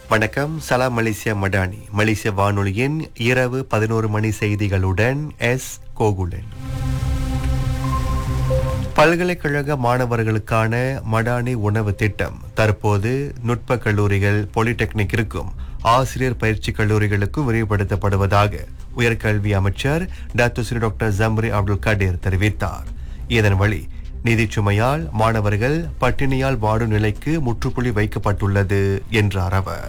வணக்கம் சலாம் மலேசியா மடானி மலேசிய வானொலியின் இரவு பதினோரு மணி செய்திகளுடன் எஸ் கோகுலன் பல்கலைக்கழக மாணவர்களுக்கான மடானி உணவு திட்டம் தற்போது நுட்ப கல்லூரிகள் பாலிடெக்னிக்கிற்கும் ஆசிரியர் பயிற்சி கல்லூரிகளுக்கும் விரிவுபடுத்தப்படுவதாக உயர்கல்வி அமைச்சர் doctor Seri doctor Zambry Abdul Kadir தெரிவித்தார் இதன் வழி நிதிச் சுமையால் மாணவர்கள் பட்டினியால் வாடும் நிலைக்கு முற்றுப்புள்ளி வைக்கப்பட்டுள்ளது என்றார் அவர்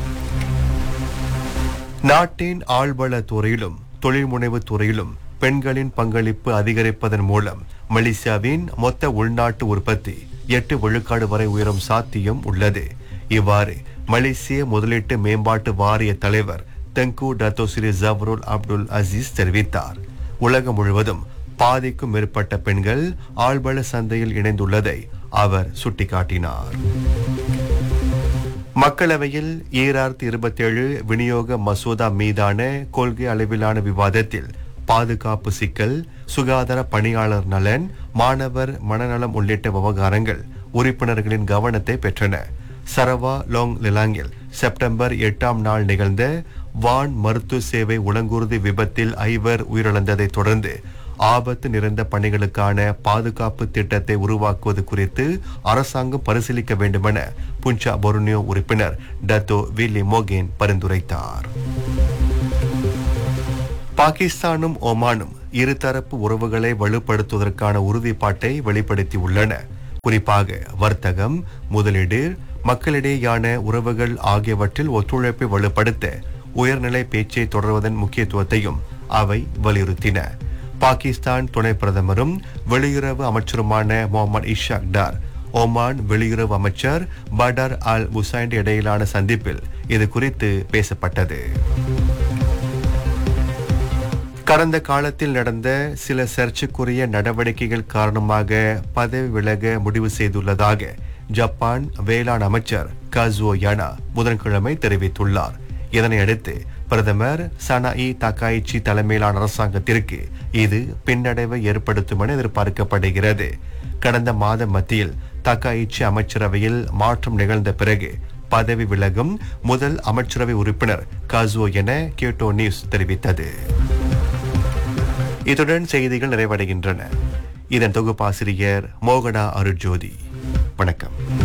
நாட்டின் ஆழ்வள துறையிலும் தொழில் முனைவு துறையிலும் பெண்களின் பங்களிப்பு அதிகரிப்பதன் மூலம் மலேசியாவின் மொத்த உள்நாட்டு உற்பத்தி எட்டு விழுக்காடு வரை உயரும் சாத்தியம் உள்ளது இவ்வாறு மலேசிய முதலீட்டு மேம்பாட்டு வாரிய தலைவர் Tengku Datuk Seri Zafrul Abdul Aziz தெரிவித்தார் உலகம் முழுவதும் பாதிக்கும் மேற்பட்ட பெண்கள் ஆழ்வள சந்தையில் இணைந்துள்ளதை அவர் சுட்டிக்காட்டினார் மக்களவையில் ஈராயிரத்தி இருபத்தேழு விநியோக மசோதா மீதான கொள்கை அளவிலான விவாதத்தில் பாதுகாப்பு சிக்கல் சுகாதார பணியாளர் நலன் மாணவர் மனநலம் உள்ளிட்ட விவகாரங்கள் உறுப்பினர்களின் கவனத்தை பெற்றன சரவா லோங் லிலாங்கில் செப்டம்பர் எட்டாம் நாள் நிகழ்ந்த வான் மருத்துவ சேவை உலங்குருதி விபத்தில் ஐவர் உயிரிழந்ததைத் தொடர்ந்து ஆபத்து நிறைந்த பணிகளுக்கான பாதுகாப்பு திட்டத்தை உருவாக்குவது குறித்து அரசாங்கம் பரிசீலிக்க வேண்டுமென புஞ்சா பொருனியோ உறுப்பினர் டத்தோ வில்லி மோகேன் பரிந்துரைத்தார் பாகிஸ்தானும் ஒமானும் இருதரப்பு உறவுகளை வலுப்படுத்துவதற்கான உறுதிப்பாட்டை வெளிப்படுத்தியுள்ளன குறிப்பாக வர்த்தகம் முதலீடு மக்களிடையேயான உறவுகள் ஆகியவற்றில் ஒத்துழைப்பை வலுப்படுத்த உயர்நிலை பேச்சை தொடர்வதன் முக்கியத்துவத்தையும் அவை வலியுறுத்தின பாகிஸ்தான் துணை பிரதமரும் வெளியுறவு அமைச்சருமான முகமது இஷாக் டார் ஒமான் வெளியுறவு அமைச்சர் படர் அல் முசைண்ட் இடையிலான சந்திப்பில் இது குறித்து பேசப்பட்டது கடந்த காலத்தில் நடந்த சில சர்ச்சைக்குரிய நடவடிக்கைகள் காரணமாக பதவி விலக முடிவு செய்துள்ளதாக ஜப்பான் வேளாண் அமைச்சர் கசுவோ யானா புதன்கிழமை தெரிவித்துள்ளார் இதனையடுத்து பிரதமர் சனாஇ தக்காயிச்சி தலைமையிலான அரசாங்கத்திற்கு இது பின்னடைவை ஏற்படுத்தும் என எதிர்பார்க்கப்படுகிறது கடந்த மாத மத்தியில் தக்காயிச்சி அமைச்சரவையில் மாற்றம் நிகழ்ந்த பிறகு பதவி விலகும் முதல் அமைச்சரவை உறுப்பினர் காசுவோ என கேட்டோ நியூஸ் தெரிவித்தது இத்துடன் செய்திகள் நிறைவடைகின்றன இதன் தொகுப்பாசிரியர் மோகனா அருட்ஜோதி வணக்கம்